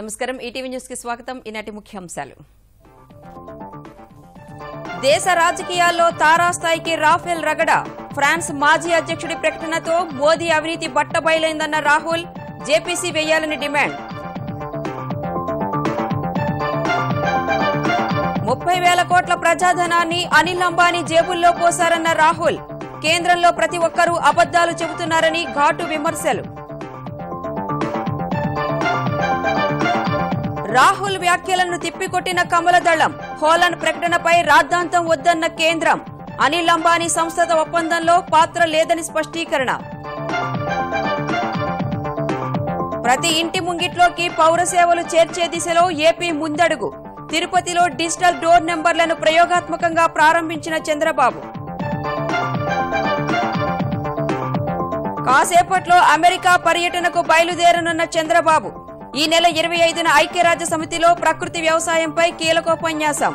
నమస్కారం ETV news కి స్వాగతం ఈనాటి ముఖ్యాంశాలు దేశ రాజకీయాల్లో తారాస్థాయికి రాఫెల్ రగడ ఫ్రాన్స్ మాజీ అధ్యక్షుడి ప్రకటనతో మోదీ అవినీతి బట్టబయలైందన్న రాహుల్ జేపీసీ వేయాలని డిమాండ్ ముప్పై వేల కోట్ల ప్రజాధనాన్ని అనిల్ అంబానీ జేబుల్లో పోశారన్న రాహుల్ కేంద్రంలో ప్రతి ఒక్కరూ అబద్దాలు చెబుతున్నారని ఘాటు విమర్శలు రాహుల్ వ్యాఖ్యలను తిప్పికొట్టిన కమలదళం హోలన్ ప్రకటనపై రాద్ధాంతం వద్దన్న కేంద్రం అనిల్ అంబానీ సంస్థత ఒప్పందంలో పాత్ర లేదని స్పష్టీకరణ ప్రతి ఇంటి ముంగిట్లోకి పౌర సేవలు చేర్చే దిశలో ఏపీ ముందడుగు తిరుపతిలో డిజిటల్ డోర్ నెంబర్లను ప్రయోగాత్మకంగా ప్రారంభించిన చంద్రబాబు కాసేపట్లో అమెరికా పర్యటనకు బయలుదేరనున్న చంద్రబాబు ఈ నెల ఇరవై ఐదున ఐక్యరాజ్య సమితిలో ప్రకృతి వ్యవసాయంపై కీలకోపన్యాసం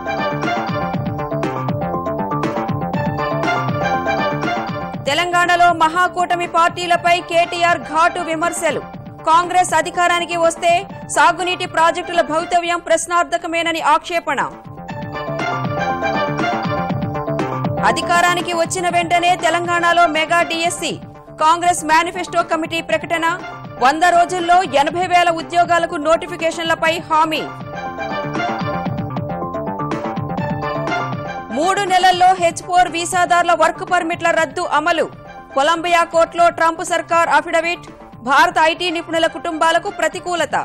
తెలంగాణలో మహాకూటమి పార్టీలపై కేటీఆర్ ఘాటు విమర్శలు కాంగ్రెస్ అధికారానికి వస్తే సాగునీటి ప్రాజెక్టుల భవితవ్యం ప్రశ్నార్థకమేనని ఆక్షేపణ అధికారానికి వచ్చిన వెంటనే తెలంగాణలో mega DSC Congress manifesto committee ప్రకటన వంద రోజుల్లో ఎనభై వేల ఉద్యోగాలకు నోటిఫికేషన్లపై హామీ మూడు నెలల్లో హెచ్ ఫోర్ వీసాదారుల వర్క్ పర్మిట్ల రద్దు అమలు కొలంబియా కోర్టులో ట్రంప్ సర్కార్ అఫిడవిట్ భారత ఐటీ నిపుణుల కుటుంబాలకు ప్రతికూలత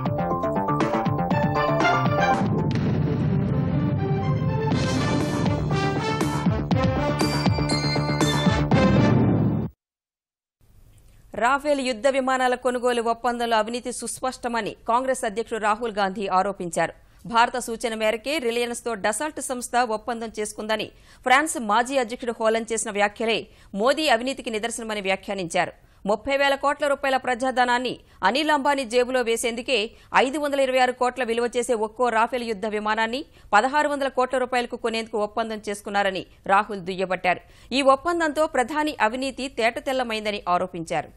రాఫేల్ యుద్ధ విమానాల కొనుగోలు ఒప్పందంలో అవినీతి సుస్పష్టమని కాంగ్రెస్ అధ్యక్షుడు రాహుల్ గాంధీ ఆరోపించారు భారత సూచన మేరకే రిలయన్స్ తో డసాల్ట్ సంస్థ ఒప్పందం చేసుకుందని ఫ్రాన్స్ మాజీ అధ్యక్షుడు హోలన్ చేసిన వ్యాఖ్యలే మోదీ అవినీతికి నిదర్శనమని వ్యాఖ్యానించారు ముప్పై వేల కోట్ల రూపాయల ప్రజాధనాన్ని అనిల్ అంబానీ జేబులో వేసేందుకే ఐదు వందల ఇరవై ఆరు కోట్ల విలువ చేసే ఒక్కో రాఫెల్ యుద్ధ విమానాన్ని పదహారు వందల కోట్ల రూపాయలకు కొనేందుకు ఒప్పందం చేసుకున్నారని రాహుల్ దుయ్యబట్టారు ఈ ఒప్పందంతో ప్రధాని అవినీతి తేటతెల్లమైందని ఆరోపించారు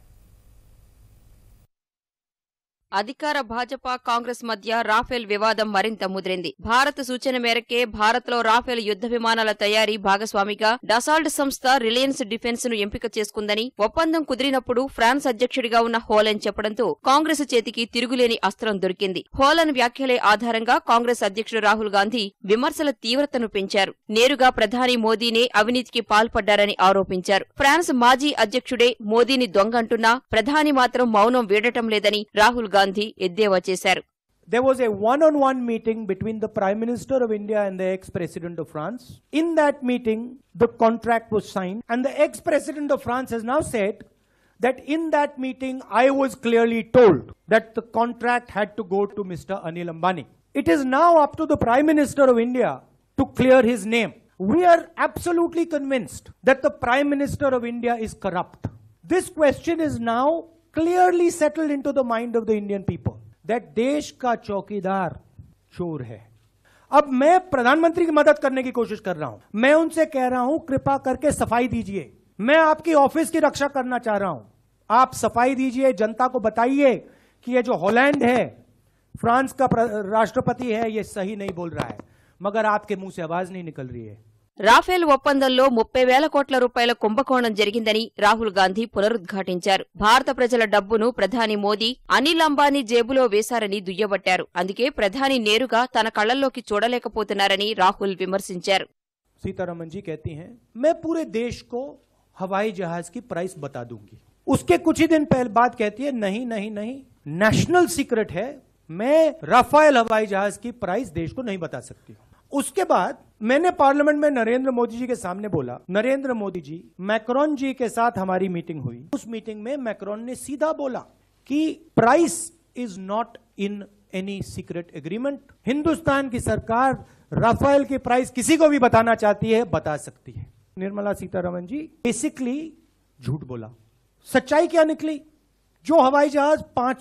అధికార భాజపా కాంగ్రెస్ మధ్య రాఫెల్ వివాదం మరింత ముదిరింది భారత్ సూచన మేరకే భారత్ లో రాఫెల్ యుద్ధ విమానాల తయారీ భాగస్వామిగా డసాల్ట్ సంస్థ రిలయన్స్ డిఫెన్స్ ను ఎంపిక చేసుకుందని ఒప్పందం కుదిరినప్పుడు ఫ్రాన్స్ అధ్యక్షుడిగా ఉన్న హోలన్ చెప్పడంతో కాంగ్రెస్ చేతికి తిరుగులేని అస్త్రం దొరికింది హోలన్ వ్యాఖ్యలే ఆధారంగా కాంగ్రెస్ అధ్యక్షుడు రాహుల్ గాంధీ విమర్శల తీవ్రతను పెంచారు నేరుగా ప్రధాని మోదీనే అవినీతికి పాల్పడ్డారని ఆరోపించారు ఫ్రాన్స్ మాజీ అధ్యక్షుడే మోదీని దొంగంటున్నా ప్రధాని మాత్రం మౌనం వీడటం లేదని రాహుల్ గాంధీ ఎద్దేవా చేశారు There was a one on one meeting between the Prime Minister of India and the ex President of France. In that meeting, the contract was signed, and the ex President of France has now said that in that meeting, I was clearly told that the contract had to go to Mr. Anil Ambani. It is now up to the Prime Minister of India to clear his name. We are absolutely convinced that the Prime Minister of India is corrupt. This question is now clearly settled into the mind of the Indian people that देश का चौकीदार चोर है अब मैं प्रधानमंत्री की मदद करने की कोशिश कर रहा हूं मैं उनसे कह रहा हूं कृपा करके सफाई दीजिए मैं आपकी ऑफिस की रक्षा करना चाह रहा हूं आप सफाई दीजिए जनता को बताइए कि ये जो हॉलैंड है फ्रांस का प्र- राष्ट्रपति है ये सही नहीं बोल रहा है मगर आपके मुंह से आवाज नहीं निकल रही है రాఫేల్ ఒప్పందంలో ముప్పై వేల కోట్ల రూపాయల కుంభకోణం జరిగిందని రాహుల్ గాంధీ పునరుద్ఘాటించారు భారత ప్రజల డబ్బును ప్రధాని మోదీ అనిల్ అంబానీ జేబులో వేశారని దుయ్యబట్టారు అందుకే ప్రధాని నేరుగా తన కళ్లల్లోకి చూడలేకపోతున్నారని రాహుల్ విమర్శించారు सीतारमन जी कहती हैं मैं पूरे देश को हवाई जहाज की प्राइस बता दूंगी उसके कुछ ही दिन पहले बाद कहती है नहीं नहीं नहीं नेशनल सीक्रेट है मैं राफेल हवाई जहाज की प्राइस देश को नहीं बता सकती हूं उसके बाद मैंने पार्लियामेंट में नरेंद्र मोदी जी के सामने बोला नरेंद्र मोदी जी मैक्रोन जी के साथ हमारी मीटिंग हुई उस मीटिंग में मैक्रोन ने सीधा बोला कि price is not in any secret agreement Hindustan की सरकार राफेल की प्राइस किसी को भी बताना चाहती है बता सकती है निर्मला सीतारमन जी बेसिकली झूठ बोला सच्चाई क्या निकली जो हवाई जहाज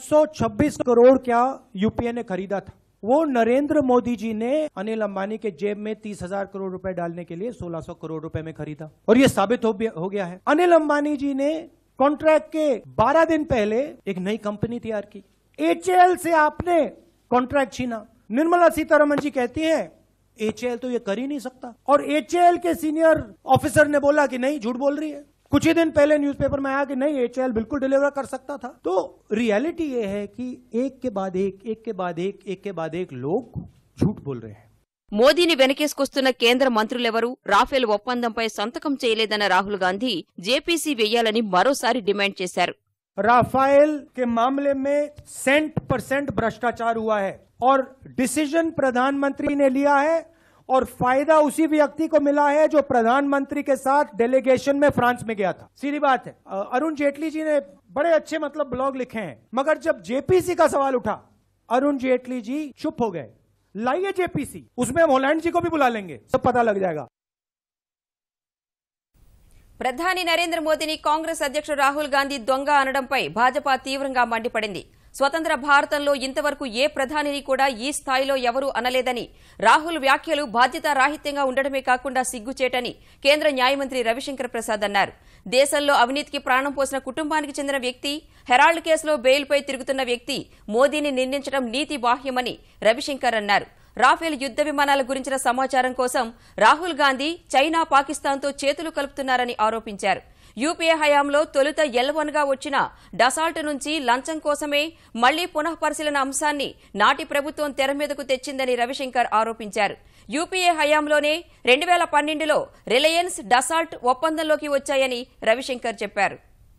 526 करोड़ क्या यूपीए ने खरीदा था वो नरेंद्र मोदी जी ने अनिल अंबानी के जेब में तीस हजार करोड़ रुपए डालने के लिए 1600 करोड़ रुपए में खरीदा और ये साबित हो, हो गया है अनिल अंबानी जी ने कॉन्ट्रैक्ट के 12 दिन पहले एक नई कंपनी तैयार की एचएएल से आपने कॉन्ट्रैक्ट छीना निर्मला सीतारमन जी कहती हैं एचएएल तो ये कर ही नहीं सकता और एचएएल के सीनियर ऑफिसर ने बोला कि नहीं झूठ बोल रही है कुछ ही दिन पहले न्यूज़पेपर में आया कि नहीं एचएएल बिल्कुल डिलीवर कर सकता था तो रियलिटी ये है कि एक के बाद एक एक के बाद एक एक के बाद एक लोग झूठ बोल रहे हैं మోదీని వెనకేసుకొస్తున్న కేంద్ర మంత్రులెవరూ రాఫెల్ ఒప్పందంపై సంతకం చేయలేదన్న రాహుల్ గాంధీ జేపీసీ వెయ్యాలని మరోసారి డిమాండ్ చేశారు राफेल के मामले में सेंट परसेंट भ्रष्टाचार हुआ है और डिसीजन प्रधानमंत्री ने लिया है और फायदा उसी व्यक्ति को मिला है जो प्रधानमंत्री के साथ डेलीगेशन में फ्रांस में गया था सीधी बात है अ, अरुण जेटली जी ने बड़े अच्छे मतलब ब्लॉग लिखे हैं मगर जब जेपीसी का सवाल उठा अरुण जेटली जी चुप हो गए लाइए जेपीसी उसमें हम होलैंड जी को भी बुला लेंगे सब पता लग जाएगा ప్రధాని నరేంద్ర మోదీని కాంగ్రెస్ అధ్యక్షుడు రాహుల్ గాంధీ దొంగ అనడంపై భాజపా తీవ్రంగా మండిపడింది స్వతంత్ర భారతంలో ఇంతవరకు ఏ ప్రధానిని కూడా ఈ స్థాయిలో ఎవరూ అనలేదని రాహుల్ వ్యాఖ్యలు బాధ్యతారాహిత్యంగా ఉండడమే కాకుండా సిగ్గుచేటని కేంద్ర న్యాయమంత్రి రవిశంకర్ ప్రసాద్ అన్నారు దేశంలో అవినీతికి ప్రాణం పోసిన కుటుంబానికి చెందిన వ్యక్తి హెరాల్డ్ కేసులో బెయిల్పై తిరుగుతున్న వ్యక్తి మోదీని నిందించడం నీతి బాహ్యమని రవిశంకర్ అన్నారు రాఫేల్ యుద్ధ విమానాల గురించిన సమాచారం కోసం రాహుల్ గాంధీ చైనా పాకిస్తాన్తో చేతులు కలుపుతున్నారని ఆరోపించారు యూపీఏ హయాంలో తొలుత ఎల్వన్గా వచ్చిన డసాల్ట్ నుంచి లంచం కోసమే మళ్లీ పునఃపరిశీలన అంశాన్ని నాటి ప్రభుత్వం తెర మీదకు తెచ్చిందని రవిశంకర్ ఆరోపించారు యూపీఏ హయాంలోనే రెండు వేల పన్నెండులో రిలయన్స్ డసాల్ట్ ఒప్పందంలోకి వచ్చాయని రవిశంకర్ చెప్పారు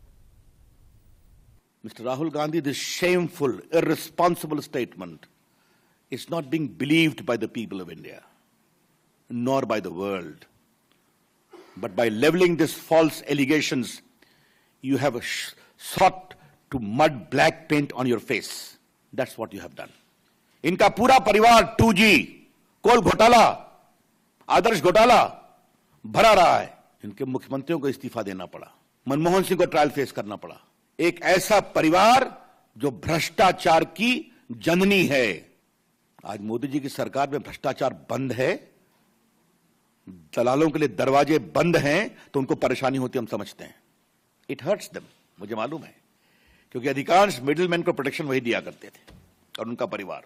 Mr. Rahul Gandhi, this shameful, irresponsible statement is not being believed by the people of India, nor by the world. But by leveling these false allegations, you have sh- sought to mud black paint on your face. That's what you have done. इनका पूरा परिवार 2G, कोल घोटाला आदर्श घोटाला भरा रहा है इनके मुख्यमंत्रियों को इस्तीफा देना पड़ा मनमोहन सिंह को ट्रायल फेस करना पड़ा एक ऐसा परिवार जो भ्रष्टाचार की जननी है आज मोदी जी की सरकार में भ्रष्टाचार बंद है दलालों के लिए दरवाजे बंद हैं तो उनको परेशानी होती हम समझते हैं इट हर्ट्स दम मुझे मालूम है क्योंकि अधिकांश मिडिलमैन को प्रोटेक्शन वही दिया करते थे और उनका परिवार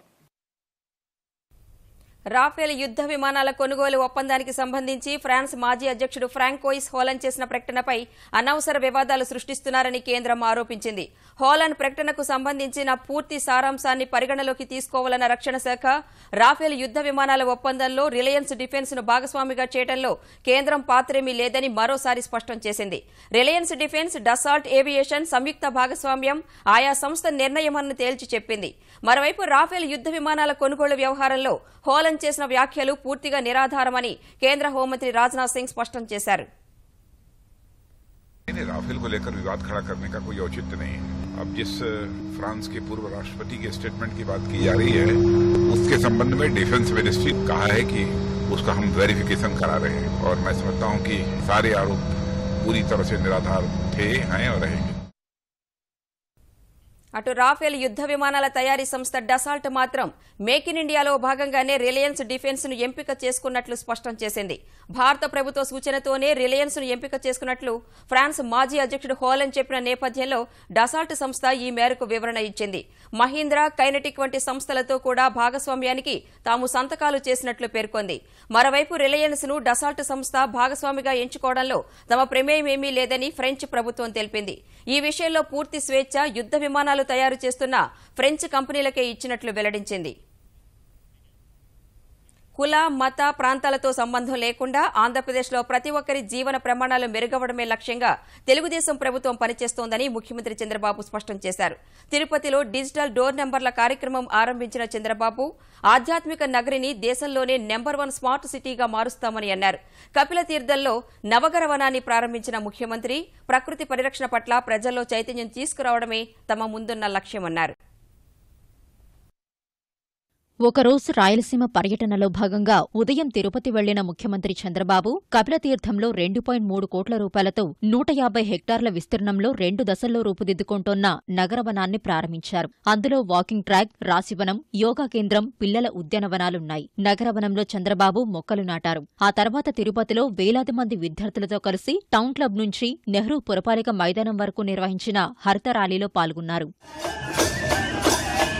రాఫేల్ యుద్ధ విమానాల కొనుగోలు ఒప్పందానికి సంబంధించి ఫ్రాన్స్ మాజీ అధ్యక్షుడు ఫ్రాంకోయిస్ హోలన్ చేసిన ప్రకటనపై అనవసర వివాదాలు సృష్టిస్తున్నారని కేంద్రం ఆరోపించింది హోలన్ ప్రకటనకు సంబంధించిన పూర్తి సారాంశాన్ని పరిగణలోకి తీసుకోవాలన్న రక్షణ శాఖ రాఫేల్ యుద్ధ విమానాల ఒప్పందంలో రిలయన్స్ డిఫెన్స్ ను భాగస్వామిగా చేయడంలో కేంద్రం పాత్రేమీ లేదని మరోసారి స్పష్టం చేసింది రిలయన్స్ డిఫెన్స్ డసాల్ట్ ఏవియేషన్ సంయుక్త భాగస్వామ్యం ఆయా సంస్థ నిర్ణయమని తేల్చి చెప్పింది మరోవైపు రాఫేల్ యుద్ధ విమానాల కొనుగోలు వ్యవహారంలో హోలన్ చేసిన వ్యాఖ్యలు పూర్తిగా నిరాధారమని కేంద్ర హోంమంత్రి రాజ్నాథ్ సింగ్ స్పష్టం చేశారు नहीं राफेल को लेकर विवाद खड़ा करने का कोई औचित्य नहीं है अब जिस अ, फ्रांस के पूर्व राष्ट्रपति के स्टेटमेंट की बात की जा रही है उसके संबंध में डिफेंस मिनिस्ट्री कहा है कि उसका हम वेरिफिकेशन करा रहे हैं और मैं समझता हूं कि सारे आरोप पूरी तरह से निराधार थे हैं और रहेंगे అటు రాఫేల్ యుద్ధ విమానాల తయారీ సంస్థ డసాల్ట్ మాత్రం మేక్ ఇన్ ఇండియాలో భాగంగానే రిలయన్స్ డిఫెన్స్ ను ఎంపిక చేసుకున్నట్లు స్పష్టం చేసింది భారత ప్రభుత్వ సూచనతోనే రిలయన్స్ ను ఎంపిక చేసుకున్నట్లు ఫ్రాన్స్ మాజీ అధ్యక్షుడు హోలన్ చెప్పిన నేపథ్యంలో డసాల్ట్ సంస్థ ఈ మేరకు వివరణ ఇచ్చింది మహీంద్రా కైనటిక్ వంటి సంస్థలతో కూడా భాగస్వామ్యానికి తాము సంతకాలు చేసినట్లు పేర్కొంది మరోవైపు రిలయన్స్ ను డసాల్ట్ సంస్థ భాగస్వామిగా ఎంచుకోవడంలో తమ ప్రమేయం ఏమీ లేదని ఫ్రెంచ్ ప్రభుత్వం తెలిపింది ఈ విషయంలో పూర్తి స్వేచ్ఛ యుద్ధ విమానాలు తయారు చేస్తున్న ఫ్రెంచ్ కంపెనీలకే ఇచ్చినట్లు వెల్లడించింది కుల మత ప్రాంతాలతో సంబంధం లేకుండా ఆంధ్రప్రదేశ్లో ప్రతి ఒక్కరి జీవన ప్రమాణాలు మెరుగవడమే లక్ష్యంగా తెలుగుదేశం ప్రభుత్వం పనిచేస్తోందని ముఖ్యమంత్రి చంద్రబాబు స్పష్టం చేశారు తిరుపతిలో డిజిటల్ డోర్ నెంబర్ల కార్యక్రమం ఆరంభించిన చంద్రబాబు ఆధ్యాత్మిక నగరిని దేశంలోనే నెంబర్ వన్ స్మార్ట్ సిటీగా మారుస్తామని అన్నారు కపిల తీర్థంలో నవగర వనాన్ని ప్రారంభించిన ముఖ్యమంత్రి ప్రకృతి పరిరక్షణ పట్ల ప్రజల్లో చైతన్యం తీసుకురావడమే తమ ముందున్న లక్ష్యమన్నారు ఒకరోజు రాయలసీమ పర్యటనలో భాగంగా ఉదయం తిరుపతి వెళ్లిన ముఖ్యమంత్రి చంద్రబాబు కపిలతీర్థంలో రెండు పాయింట్ మూడు కోట్ల రూపాయలతో నూట యాభై హెక్టార్ల విస్తీర్ణంలో రెండు దశల్లో రూపుదిద్దుకుంటోన్న నగరవనాన్ని ప్రారంభించారు అందులో వాకింగ్ ట్రాక్ రాశివనం యోగా కేంద్రం పిల్లల ఉద్యానవనాలున్నాయి నగరవనంలో చంద్రబాబు మొక్కలు నాటారు ఆ తర్వాత తిరుపతిలో వేలాది మంది విద్యార్థులతో కలిసి టౌన్ క్లబ్ నుంచి నెహ్రూ పురపాలిక మైదానం వరకు నిర్వహించిన హరిత ర్యాలీలో పాల్గొన్నారు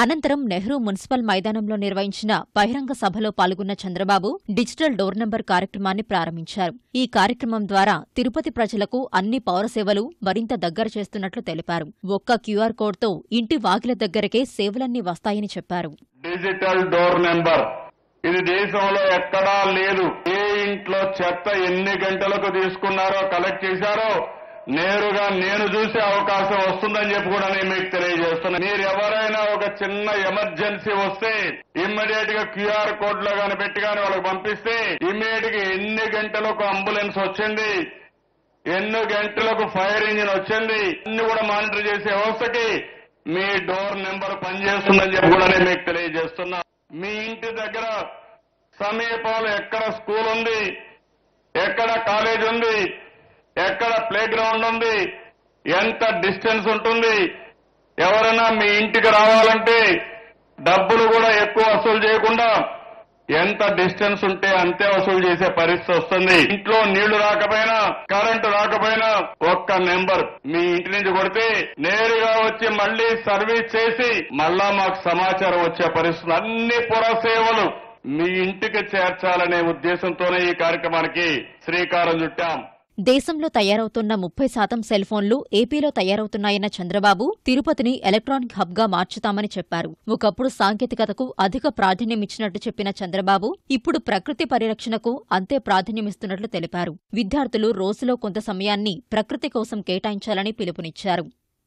అనంతరం నెహ్రూ మున్సిపల్ మైదానంలో నిర్వహించిన బహిరంగ సభలో పాల్గొన్న చంద్రబాబు డిజిటల్ డోర్ నంబర్ కార్యక్రమాన్ని ప్రారంభించారు ఈ కార్యక్రమం ద్వారా తిరుపతి ప్రజలకు అన్ని పౌర సేవలు మరింత దగ్గర చేస్తున్నట్లు తెలిపారు ఒక్క క్యూఆర్ కోడ్తో ఇంటి వాకిల దగ్గరకే సేవలన్నీ వస్తాయని చెప్పారు డిజిటల్ డోర్ నెంబర్ ఇది దేశంలో ఎక్కడా లేదు ఏ ఇంట్లో చెత్త ఎన్ని గంటలకు తీసుకున్నారో కలెక్ట్ చేశారో నేరుగా నేను చూసే అవకాశం వస్తుందని చెప్పి కూడా నేను మీకు తెలియజేస్తున్నా మీరు ఎవరైనా ఒక చిన్న ఎమర్జెన్సీ వస్తే ఇమ్మీడియట్ గా క్యూఆర్ కోడ్ లో కానీ పెట్టి కానీ వాళ్ళకి పంపిస్తే ఇమ్మీడియట్ గా ఎన్ని గంటలకు అంబులెన్స్ వచ్చింది ఎన్ని గంటలకు ఫైర్ ఇంజిన్ వచ్చింది అన్ని కూడా మానిటర్ చేసే వ్యవస్థకి మీ డోర్ నెంబర్ పనిచేస్తుందని చెప్పి కూడా నేను మీకు తెలియజేస్తున్నా మీ ఇంటి దగ్గర సమీపంలో ఎక్కడ స్కూల్ ఉంది ఎక్కడ కాలేజ్ ఉంది ఎక్కడ ప్లే గ్రౌండ్ ఉంది ఎంత డిస్టెన్స్ ఉంటుంది ఎవరైనా మీ ఇంటికి రావాలంటే డబ్బులు కూడా ఎక్కువ వసూలు చేయకుండా ఎంత డిస్టెన్స్ ఉంటే అంతే వసూలు చేసే పరిస్థితి వస్తుంది ఇంట్లో నీళ్లు రాకపోయినా కరెంటు రాకపోయినా ఒక్క నెంబర్ మీ ఇంటి నుంచి కొడితే నేరుగా వచ్చి మళ్ళీ సర్వీస్ చేసి మళ్ళా మాకు సమాచారం వచ్చే పరిస్థితి అన్ని పుర సేవలు మీ ఇంటికి చేర్చాలనే ఉద్దేశంతోనే ఈ కార్యక్రమానికి శ్రీకారం చుట్టాం దేశంలో తయారవుతున్న ముప్పై శాతం సెల్ ఫోన్లు ఏపీలో తయారవుతున్నాయన్న చంద్రబాబు తిరుపతిని ఎలక్ట్రానిక్ హబ్గా మార్చుతామని చెప్పారు ఒకప్పుడు సాంకేతికతకు అధిక ప్రాధాన్యమిచ్చినట్టు చెప్పిన చంద్రబాబు ఇప్పుడు ప్రకృతి పరిరక్షణకు అంతే ప్రాధాన్యమిస్తున్నట్లు తెలిపారు విద్యార్థులు రోజులో కొంత సమయాన్ని ప్రకృతి కోసం కేటాయించాలని పిలుపునిచ్చారు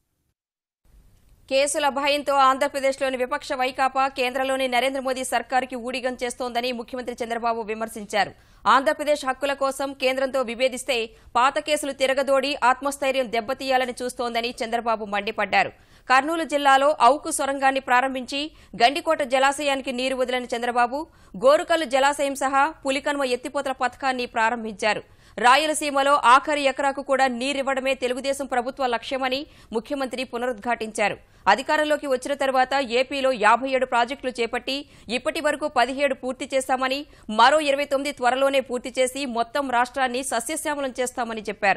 కేసుల భయంతో ఆంధ్రప్రదేశ్లోని విపక్ష వైకాపా కేంద్రంలోని నరేంద్ర మోదీ సర్కారుకి ఊడిగం చేస్తోందని ముఖ్యమంత్రి చంద్రబాబు విమర్శించారు ఆంధ్రప్రదేశ్ హక్కుల కోసం కేంద్రంతో విభేదిస్తే పాత కేసులు తిరగదోడి ఆత్మస్థైర్యం దెబ్బతీయాలని చూస్తోందని చంద్రబాబు మండిపడ్డారు కర్నూలు జిల్లాలో ఔకు సొరంగాన్ని ప్రారంభించి గండికోట జలాశయానికి నీరు వదిలిన చంద్రబాబు గోరుకల్లు జలాశయం సహా పులికన్మ ఎత్తిపోతల పథకాన్ని ప్రారంభించారు రాయలసీమలో ఆఖరి ఎకరాకు కూడా నీరివ్వడమే తెలుగుదేశం ప్రభుత్వ లక్ష్యమని ముఖ్యమంత్రి పునరుద్ఘాటించారు అధికారంలోకి వచ్చిన తర్వాత ఏపీలో యాభై ఏడు ప్రాజెక్టులు చేపట్టి ఇప్పటి వరకు పదిహేడు పూర్తి చేస్తామని మరో ఇరవై తొమ్మిది త్వరలోనే పూర్తి చేసి మొత్తం రాష్ట్రాన్ని సస్యశ్యామలం చేస్తామని చెప్పారు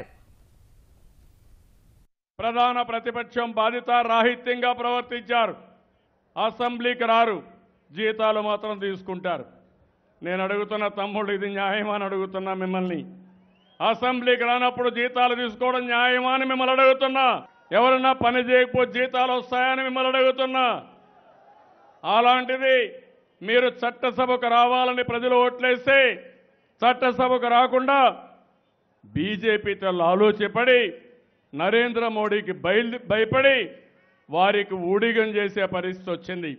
ప్రధాన ప్రతిపక్షం బాధిత రాహిత్యంగా ప్రవర్తించారు అసెంబ్లీకి రారు జీతాలు మాత్రం తీసుకుంటారు నేను అడుగుతున్న తమ్ముడు ఇది న్యాయమా అని అడుగుతున్నా మిమ్మల్ని అసెంబ్లీకి రానప్పుడు జీతాలు తీసుకోవడం న్యాయమా అని మిమ్మల్ని అడుగుతున్నా ఎవరన్నా పని చేయకపోతే జీతాలు వస్తాయని మిమ్మల్ని అడుగుతున్నా అలాంటిది మీరు చట్టసభకు రావాలని ప్రజలు ఓట్లేస్తే చట్టసభకు రాకుండా బీజేపీతో ఆలోచపడి నరేంద్ర మోడీకి బయలు భయపడి వారికి ఊడిగం చేసే పరిస్థితి వచ్చింది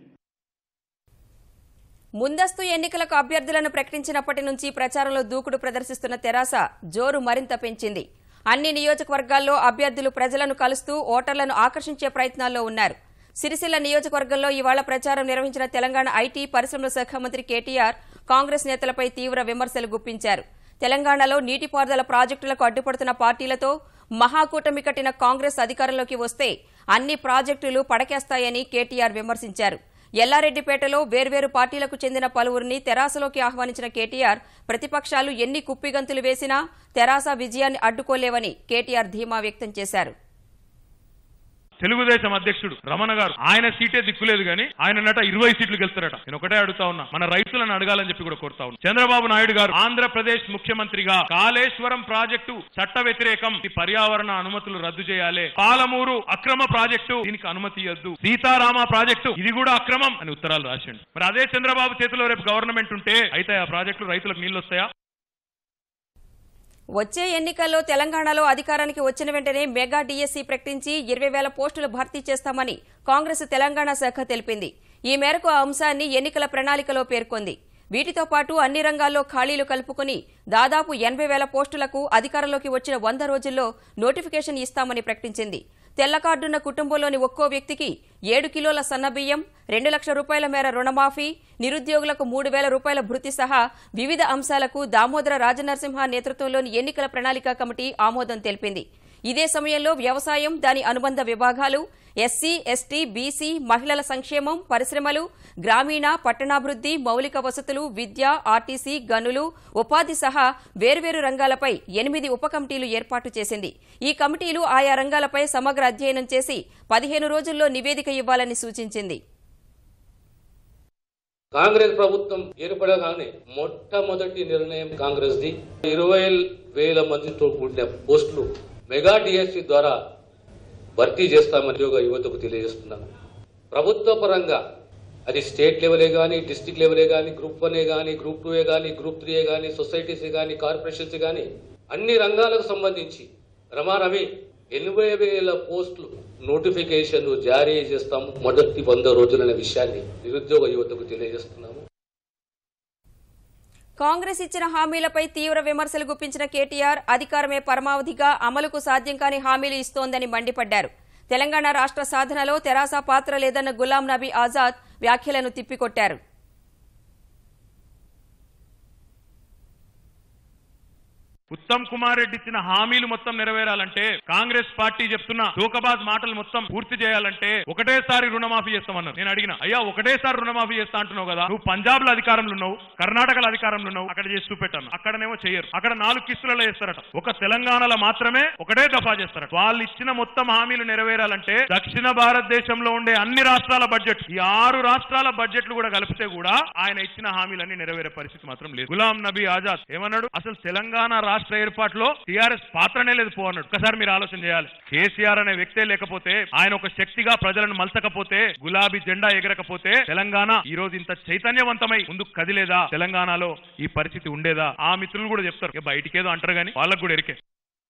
ముందస్తు ఎన్నికలకు అభ్యర్థులను ప్రకటించినప్పటి నుంచి ప్రచారంలో దూకుడు ప్రదర్శిస్తున్న తెరాస జోరు మరింత పెంచింది అన్ని నియోజకవర్గాల్లో అభ్యర్థులు ప్రజలను కలుస్తూ ఓటర్లను ఆకర్షించే ప్రయత్నాల్లో ఉన్నారు సిరిసిల్ల నియోజకవర్గంలో ఇవాళ ప్రచారం నిర్వహించిన తెలంగాణ ఐటీ పరిశ్రమల శాఖ మంత్రి కేటీఆర్ కాంగ్రెస్ నేతలపై తీవ్ర విమర్శలు గుప్పించారు తెలంగాణలో నీటిపారుదల ప్రాజెక్టులకు అడ్డుపడుతున్న పార్టీలతో మహాకూటమి కట్టిన కాంగ్రెస్ అధికారంలోకి వస్తే అన్ని ప్రాజెక్టులు పడకేస్తాయని కేటీఆర్ విమర్శించారు ఎల్లారెడ్డిపేటలో వేర్వేరు పార్టీలకు చెందిన పలువురిని తెరాసలోకి ఆహ్వానించిన కేటీఆర్ ప్రతిపక్షాలు ఎన్ని కుప్పిగంతులు వేసినా తెరాస విజయాన్ని అడ్డుకోలేవని కేటీఆర్ ధీమా వ్యక్తం చేశారు తెలుగుదేశం అధ్యక్షుడు రమణ గారు ఆయన సీటే దిక్కులేదు కానీ ఆయన నట ఇరవై సీట్లు గెలుస్తారట నేను ఒకటే అడుగుతా ఉన్నా మన రైతులను అడగాలని చెప్పి కూడా కోరుతా ఉన్నా చంద్రబాబు నాయుడు గారు ఆంధ్రప్రదేశ్ ముఖ్యమంత్రిగా కాళేశ్వరం ప్రాజెక్టు చట్ట వ్యతిరేకం ఈ పర్యావరణ అనుమతులు రద్దు చేయాలి పాలమూరు అక్రమ ప్రాజెక్టు దీనికి అనుమతి ఇవ్వద్దు సీతారామ ప్రాజెక్టు ఇది కూడా అక్రమం అని ఉత్తరాలు రాసిండు మరి అదే చంద్రబాబు చేతిలో రేపు గవర్నమెంట్ ఉంటే అయితే ఆ ప్రాజెక్టులు రైతులకు నీళ్లు వస్తాయా వచ్చే ఎన్నికల్లో తెలంగాణలో అధికారానికి వచ్చిన వెంటనే మెగా డీఎస్సీ ప్రకటించి ఇరవై వేల పోస్టులు భర్తీ చేస్తామని కాంగ్రెస్ తెలంగాణ శాఖ తెలిపింది ఈ మేరకు ఆ అంశాన్ని ఎన్నికల ప్రణాళికలో పేర్కొంది వీటితో పాటు అన్ని రంగాల్లో ఖాళీలు కలుపుకుని దాదాపు ఎనభై వేల పోస్టులకు అధికారంలోకి వచ్చిన వంద రోజుల్లో నోటిఫికేషన్ ఇస్తామని ప్రకటించింది తెల్ల కార్డున్న కుటుంబంలోని ఒక్కో వ్యక్తికి ఏడు కిలోల సన్నబియ్యం రెండు లక్షల రూపాయల మేర రుణమాఫీ నిరుద్యోగులకు మూడు వేల రూపాయల భృతి సహా వివిధ అంశాలకు దామోదర రాజనరసింహ నేతృత్వంలోని ఎన్నికల ప్రణాళిక కమిటీ ఆమోదం తెలిపింది ఇదే సమయంలో వ్యవసాయం దాని అనుబంధ విభాగాలు ఎస్సీ ఎస్టీ బీసీ మహిళల సంక్షేమం పరిశ్రమలు గ్రామీణ పట్టణాభివృద్ది మౌలిక వసతులు విద్య ఆర్టీసీ గనులు ఉపాధి సహా వేర్వేరు రంగాలపై ఎనిమిది ఉప కమిటీలు ఏర్పాటు చేసింది ఈ కమిటీలు ఆయా రంగాలపై సమగ్ర అధ్యయనం చేసి పదిహేను రోజుల్లో నివేదిక ఇవ్వాలని సూచించింది కాంగ్రెస్ ప్రభుత్వం ఏర్పడగానే మొట్టమొదటి నిర్ణయం కాంగ్రెస్ ది ఇరవై వేల మందితో కూడిన పోస్టులు మెగా డిఎస్సి ద్వారా భర్తీ చేస్తామని ఉద్యోగ యువతకు తెలియజేస్తున్నాను ప్రభుత్వ పరంగా అది స్టేట్ లెవెలే కానీ డిస్టిక్ లెవెలే కానీ గ్రూప్ వన్ ఏ కానీ గ్రూప్ టూ ఏ కానీ గ్రూప్ త్రీ ఏ కానీ సొసైటీస్ కానీ కార్పొరేషన్స్ కానీ అన్ని రంగాలకు సంబంధించి రమారమి ఎనభై వేల పోస్టులు నోటిఫికేషన్ జారీ చేస్తాము మొదటి వంద రోజులనే విషయాన్ని నిరుద్యోగ యువతకు తెలియజేస్తున్నాము కాంగ్రెస్ ఇచ్చిన హామీలపై తీవ్ర విమర్శలు గుప్పించిన కేటీఆర్ అధికారమే పరమావధిగా అమలుకు సాధ్యం కాని హామీలు ఇస్తోందని మండిపడ్డారు తెలంగాణ రాష్ట్ర సాధనలో తెరాస పాత్ర లేదన్న గులాం నబీ ఆజాద్ వ్యాఖ్యలను తిప్పికొట్టారు ఉత్తమ్ కుమార్ రెడ్డి ఇచ్చిన హామీలు మొత్తం నెరవేరాలంటే కాంగ్రెస్ పార్టీ చెప్తున్న దూకబాజ్ మాటలు మొత్తం పూర్తి చేయాలంటే ఒకటేసారి రుణమాఫీ చేస్తామన్నారు నేను అడిగిన అయ్యా ఒకటేసారి రుణమాఫీ చేస్తా అంటున్నావు కదా నువ్వు పంజాబ్ లో అధికారంలో ఉన్నావు కర్ణాటకలో అధికారంలో ఉన్నావు అక్కడ చేసి చూపెట్టాను అక్కడనేమో చేయరు అక్కడ నాలుగు కిస్తులలో చేస్తారట ఒక తెలంగాణలో మాత్రమే ఒకటే దఫా చేస్తారట వాళ్ళు ఇచ్చిన మొత్తం హామీలు నెరవేరాలంటే దక్షిణ భారతదేశంలో ఉండే అన్ని రాష్ట్రాల బడ్జెట్ ఈ ఆరు రాష్ట్రాల బడ్జెట్లు కూడా కలిపితే కూడా ఆయన ఇచ్చిన హామీలన్నీ నెరవేరే పరిస్థితి మాత్రం లేదు గులాం నబీ ఆజాద్ ఏమన్నాడు అసలు తెలంగాణ రాష్ట్ర ఏర్పాటులో టీఆర్ఎస్ పాత్రనే లేదు పో అన్నాడు ఒకసారి మీరు ఆలోచన చేయాలి కేసీఆర్ అనే వ్యక్తే లేకపోతే ఆయన ఒక శక్తిగా ప్రజలను మలచకపోతే గులాబీ జెండా ఎగరకపోతే తెలంగాణ ఈ రోజు ఇంత చైతన్యవంతమై ముందుకు కదిలేదా తెలంగాణలో ఈ పరిస్థితి ఉండేదా ఆ మిత్రులు కూడా చెప్తారు ఇక బయటికేదో అంటారు కానీ వాళ్ళకు కూడా ఎరికే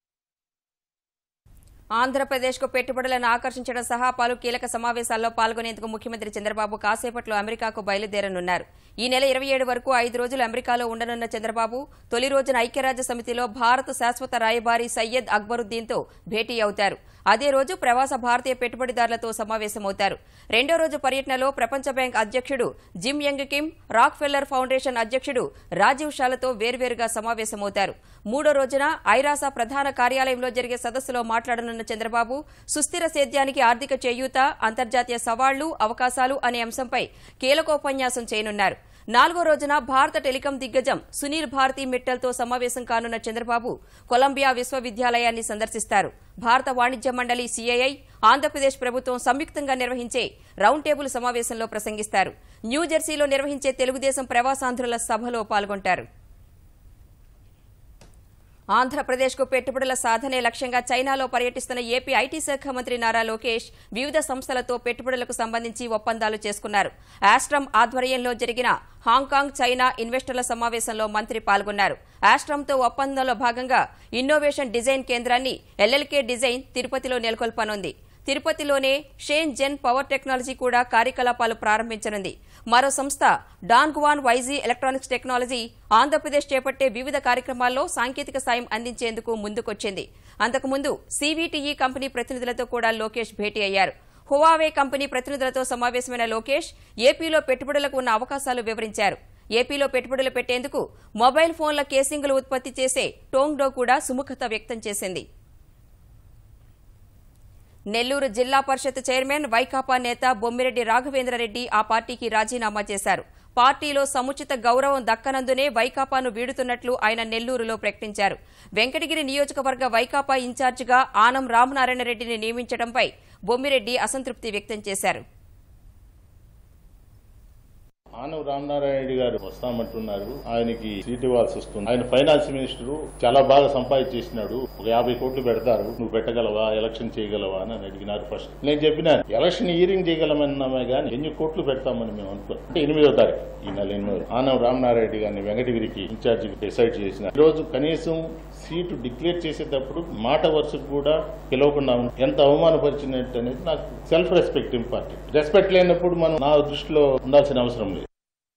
ఆంధ్రప్రదేశ్కు పెట్టుబడులను ఆకర్షించడం సహా పలు కీలక సమావేశాల్లో పాల్గొనేందుకు ముఖ్యమంత్రి చంద్రబాబు కాసేపట్లో అమెరికాకు బయలుదేరనున్నారు ఈ నెల ఇరవై ఏడు వరకు ఐదు రోజులు అమెరికాలో ఉండనున్న చంద్రబాబు తొలి రోజున ఐక్యరాజ్య సమితిలో భారత శాశ్వత రాయబారి సయ్యద్ అక్బరుద్దీన్తో భేటీ అవుతారు అదే రోజు ప్రవాస భారతీయ పెట్టుబడిదారులతో సమావేశమవుతారు రెండో రోజు పర్యటనలో ప్రపంచ బ్యాంక్ అధ్యక్షుడు Jim Yong Kim Rockefeller foundation అధ్యక్షుడు రాజీవ్ షాలతో వేర్వేరుగా సమావేశమవుతారు మూడో రోజున ఐరాస ప్రధాన కార్యాలయంలో జరిగే సదస్సులో మాట్లాడనున్న చంద్రబాబు సుస్థిర సేద్యానికి ఆర్థిక చేయూత అంతర్జాతీయ సవాళ్లు అవకాశాలు అనే అంశంపై కీలకోపన్యాసం చేయనున్నారు నాలుగో రోజున భారత టెలికాం దిగ్గజం సునీల్ భారతి మిట్టల్తో సమావేశం కానున్న చంద్రబాబు కొలంబియా విశ్వవిద్యాలయాన్ని సందర్శిస్తారు భారత వాణిజ్య మండలి సీఐఐ ఆంధ్రప్రదేశ్ ప్రభుత్వం సంయుక్తంగా నిర్వహించే రౌండ్ టేబుల్ సమావేశంలో ప్రసంగిస్తారు న్యూజెర్సీలో నిర్వహించే తెలుగుదేశం ప్రవాసాంధ్రుల సభలో పాల్గొంటారు ఆంధ్రప్రదేశ్కు పెట్టుబడుల సాధనే లక్ష్యంగా చైనాలో పర్యటిస్తున్న ఏపీ ఐటీ శాఖ మంత్రి నారా లోకేష్ వివిధ సంస్థలతో పెట్టుబడులకు సంబంధించి ఒప్పందాలు చేసుకున్నారు ఆస్ట్రమ్ ఆధ్వర్యంలో జరిగిన హాంకాంగ్ చైనా ఇన్వెస్టర్ల సమావేశంలో మంత్రి పాల్గొన్నారు ఆస్ట్రమ్తో ఒప్పందంలో భాగంగా ఇన్నోవేషన్ డిజైన్ కేంద్రాన్ని ఎల్ఎల్కే డిజైన్ తిరుపతిలో నెలకొల్పనుంది తిరుపతిలోనే షేన్ జెన్ పవర్ టెక్నాలజీ కూడా కార్యకలాపాలు ప్రారంభించనుంది మరో సంస్థ Dongguan YG electronics technology Andhra Pradesh చేపట్టే వివిధ కార్యక్రమాల్లో సాంకేతిక సాయం అందించేందుకు ముందుకొచ్చింది అంతకుముందు సీవీటీఈ కంపెనీ ప్రతినిధులతో కూడా లోకేష్ భేటీ అయ్యారు హువావే కంపెనీ ప్రతినిధులతో సమావేశమైన లోకేష్ ఏపీలో పెట్టుబడులకు ఉన్న అవకాశాలు వివరించారు ఏపీలో పెట్టుబడులు పెట్టేందుకు మొబైల్ ఫోన్ల కేసింగులు ఉత్పత్తి చేసే టోంగ్డో కూడా సుముఖత వ్యక్తం చేసింది నెల్లూరు జిల్లా పరిషత్ చైర్మన్ వైకాపా నేత బొమ్మిరెడ్డి రాఘవేంద్రరెడ్డి ఆ పార్టీకి రాజీనామా చేశారు పార్టీలో సముచిత గౌరవం దక్కనందునే వైకాపాను వీడుతున్నట్లు ఆయన నెల్లూరులో ప్రకటించారు వెంకటగిరి నియోజకవర్గ వైకాపా ఇన్ఛార్జిగా ఆనం రామనారాయణ రెడ్డిని నియమించడంపై బొమ్మిరెడ్డి అసంతృప్తి వ్యక్తం చేశారు ఆనవ రామనారాయణ రెడ్డి గారు వస్తామంటున్నారు ఆయనకి సీట్ ఇవ్వాల్సి వస్తుంది ఆయన ఫైనాన్స్ మినిస్టర్ చాలా బాగా సంపాదించేసినాడు ఒక యాభై కోట్లు పెడతారు నువ్వు పెట్టగలవా ఎలక్షన్ చేయగలవా అని అడిగినారు ఫస్ట్ నేను చెప్పినాను ఎలక్షన్ ఈరింగ్ చేయగలమన్నామే కానీ ఎన్ని కోట్లు పెడతామని మేము అనుకున్నాం అంటే ఎనిమిదో తారీఖు ఈ నెల ఎనిమిదో ఆనవ రామనారాయణ రెడ్డి గారిని వెంకటగిరికి ఇన్ఛార్జ్ డిసైడ్ చేసిన ఈ రోజు కనీసం సీటు డిక్లేర్ చేసేటప్పుడు మాట వరుసకు కూడా పిలవకుండా ఉంది. ఎంత అవమానపరిచినట్టు అనేది నాకు సెల్ఫ్ రెస్పెక్ట్ ఇంపార్టెంట్ రెస్పెక్ట్ లేనప్పుడు మనం నా దృష్టిలో ఉండాల్సిన అవసరం లేదు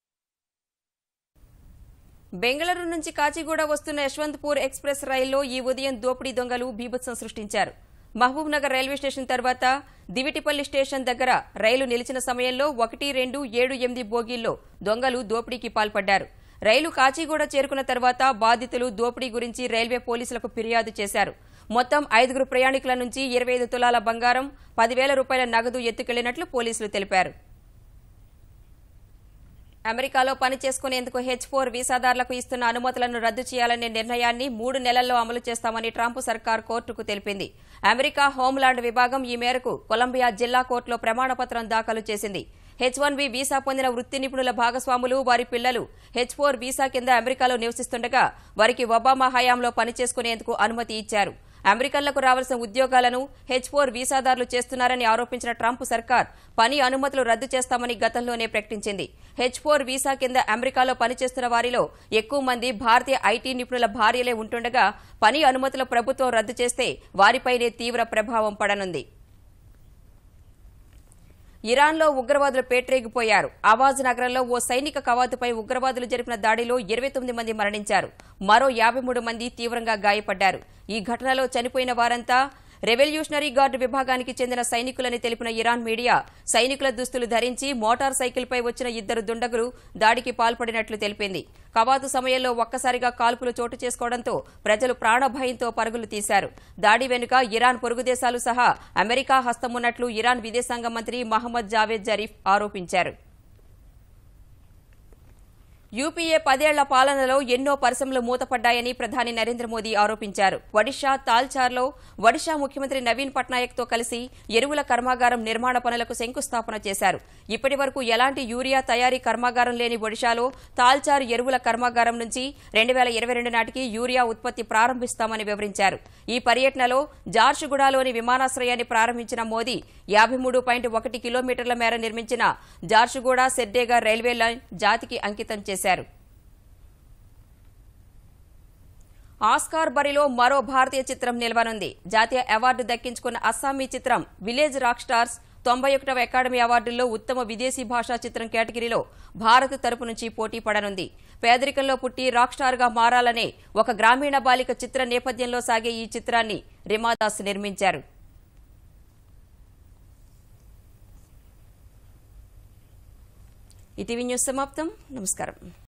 బెంగళూరు నుంచి కాచిగూడ వస్తున్న యశ్వంత్పూర్ ఎక్స్ప్రెస్ రైల్లో ఈ ఉదయం దోపిడీ దొంగలు బీభత్సం సృష్టించారు మహబూబ్ నగర్ రైల్వే స్టేషన్ తర్వాత దివిటిపల్లి స్టేషన్ దగ్గర రైలు నిలిచిన సమయంలో ఒకటి రెండు ఏడు ఎనిమిది బోగీల్లో దొంగలు దోపిడీకి పాల్పడ్డారు రైలు కాచిగూడ చేరుకున్న తర్వాత బాధితులు దోపిడీ గురించి రైల్వే పోలీసులకు ఫిర్యాదు చేశారు మొత్తం ఐదుగురు ప్రయాణికుల నుంచి ఇరవై ఐదు తులాల బంగారం పదివేల రూపాయల నగదు ఎత్తుకెళ్లినట్లు పోలీసులు తెలిపారు అమెరికాలో పని చేసుకునేందుకు హెచ్ ఫోర్ వీసాదారులకు ఇస్తున్న అనుమతులను రద్దు చేయాలనే నిర్ణయాన్ని మూడు నెలల్లో అమలు చేస్తామని ట్రంప్ సర్కార్ కోర్టుకు తెలిపింది అమెరికా హోంలాండ్ విభాగం ఈ మేరకు కొలంబియా జిల్లా కోర్టులో ప్రమాణపత్రం దాఖలు చేసింది హెచ్ వన్ బి వీసా పొందిన వృత్తి నిపుణుల భాగస్వాములు వారి పిల్లలు హెచ్ ఫోర్ వీసా కింద అమెరికాలో నివసిస్తుండగా వారికి ఒబామా హయాంలో పనిచేసుకునేందుకు అనుమతి ఇచ్చారు అమెరికన్లకు రావాల్సిన ఉద్యోగాలను హెచ్ ఫోర్ వీసాదారులు చేస్తున్నారని ఆరోపించిన ట్రంప్ సర్కార్ పని అనుమతులు రద్దు చేస్తామని గతంలోనే ప్రకటించింది హెచ్ ఫోర్ వీసా కింద అమెరికాలో పనిచేస్తున్న వారిలో ఎక్కువ మంది భారతీయ ఐటీ నిపుణుల భార్యలే ఉంటుండగా పని అనుమతుల ప్రభుత్వం రద్దు చేస్తే వారిపైనే తీవ్ర ప్రభావం పడనుంది ఇరాన్లో ఉగ్రవాదులు పేట్రేగిపోయారు అవాజ్ నగరంలో ఓ సైనిక కవాతుపై ఉగ్రవాదులు జరిపిన దాడిలో ఇరవై తొమ్మిది మంది మరణించారు మరో యాభై మూడు మంది తీవ్రంగా గాయపడ్డారు ఈ ఘటనలో చనిపోయిన వారంతా రెవల్యూషనరీ గార్డు విభాగానికి చెందిన సైనికులని తెలిపిన ఇరాన్ మీడియా సైనికుల దుస్తులు ధరించి మోటార్ సైకిల్పై వచ్చిన ఇద్దరు దుండగులు దాడికి పాల్పడినట్లు తెలిపింది కవాతు సమయంలో ఒక్కసారిగా కాల్పులు చోటు చేసుకోవడంతో ప్రజలు ప్రాణభయంతో పరుగులు తీశారు దాడి వెనుక ఇరాన్ పొరుగు దేశాలు సహా అమెరికా హస్తమున్నట్లు ఇరాన్ విదేశాంగ మంత్రి మహమ్మద్ జావేద్ జరీఫ్ ఆరోపించారు యూపీఏ పదేళ్ల పాలనలో ఎన్నో పరిశ్రమలు మూతపడ్డాయని ప్రధాని నరేంద్ర మోదీ ఆరోపించారు ఒడిషా తాల్చార్లో ఒడిషా ముఖ్యమంత్రి నవీన్ పట్నాయక్ తో కలిసి ఎరువుల కర్మాగారం నిర్మాణ పనులకు శంకుస్థాపన చేశారు ఇప్పటి వరకు ఎలాంటి యూరియా తయారీ కర్మాగారం లేని ఒడిషాలో తాల్చార్ ఎరువుల కర్మాగారం నుంచి రెండు వేల ఇరవై రెండు నాటికి యూరియా ఉత్పత్తి ప్రారంభిస్తామని వివరించారు ఈ పర్యటనలో జార్షుగూడలోని విమానాశ్రయాన్ని ప్రారంభించిన మోదీ యాభై మూడు పాయింట్ ఒకటి కిలోమీటర్ల మేర నిర్మించిన జార్షుగూడ సెడ్డేగా రైల్వే లైన్ జాతికి అంకితం చేశారు ఆస్కార్ బరిలో మరో భారతీయ చిత్రం నిలవనుంది జాతీయ అవార్డు దక్కించుకున్న అస్సామీ చిత్రం విలేజ్ రాక్ స్టార్స్ తొంభై ఒకటవ అకాడమీ అవార్డుల్లో ఉత్తమ విదేశీ భాషా చిత్రం కేటగిరీలో భారత్ తరపు నుంచి పోటీ పడనుంది పేదరికంలో పుట్టి రాక్ స్టార్ గా మారాలనే ఒక గ్రామీణ బాలిక చిత్ర నేపథ్యంలో సాగే ఈ చిత్రాన్ని రిమాదాస్ నిర్మించారు ఇటీవీ న్యూస్ సమాప్తం నమస్కారం